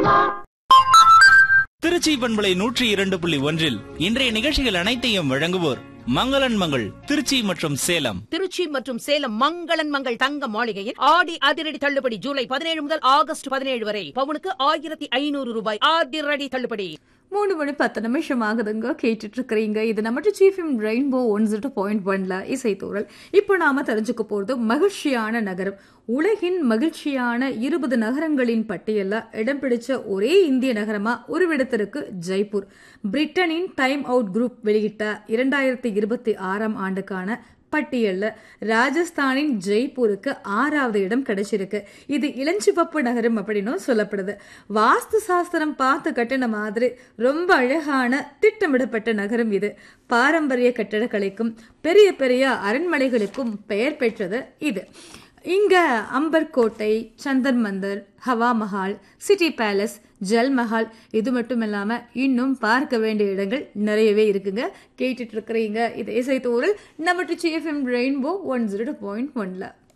திருச்சி பண்பலை நூற்றி இரண்டு புள்ளி ஒன்றில் இன்றைய நிகழ்ச்சிகள் அனைத்தையும் வழங்குவோர் மங்களன் மங்கள் திருச்சி மற்றும் சேலம் திருச்சி மற்றும் சேலம் மங்களன் மங்கள் தங்க மாளிகையில் ஆடி அதிரடி தள்ளுபடி ஜூலை பதினேழு முதல் ஆகஸ்ட் பதினேழு வரை பவுனுக்கு ஆயிரத்தி ஐநூறு ரூபாய் அதிரடி தள்ளுபடி மூணு மணி பத்து நிமிஷம் ஆகுதுங்க கேட்டுட்டு இருக்கிறீங்க இது நம்ம chief Rainbow one zero point ஒன்ல இசைத்தூரல் இப்போ நாம தெரிஞ்சுக்க போறது மகிழ்ச்சியான நகரம் உலகின் மகிழ்ச்சியான இருபது நகரங்களின் பட்டியல்ல இடம் பிடிச்ச ஒரே இந்திய நகரமா உருவெடுத்திருக்கு ஜெய்ப்பூர் பிரிட்டனின் டைம் அவுட் குரூப் வெளியிட்ட இரண்டாயிரத்தி இருபத்தி ஆறாம் ஆண்டுக்கான பட்டியல்ல ராஜஸ்தானின் ஜெய்ப்பூருக்கு ஆறாவது இடம் கிடைச்சிருக்கு இது இளஞ்சிவப்பு நகரம் அப்படின்னும் சொல்லப்படுது வாஸ்து சாஸ்திரம் பார்த்து கட்டின மாதிரி ரொம்ப அழகான திட்டமிடப்பட்ட நகரம் இது பாரம்பரிய கட்டடக்கலைக்கும் பெரிய பெரிய அரண்மனைகளுக்கும் பெயர் பெற்றது இது இங்க அம்பர் கோட்டை சந்தன் மந்தர் ஹவா மஹால் சிட்டி பேலஸ் ஜல் மஹால் இது மட்டும் இல்லாம இன்னும் பார்க்க வேண்டிய இடங்கள் நிறையவே இருக்குங்க கேட்டுட்டு இருக்கிறீங்க இது இசைத்தூரில் நம்ம டி FM Rainbow one zero point ஒன்ல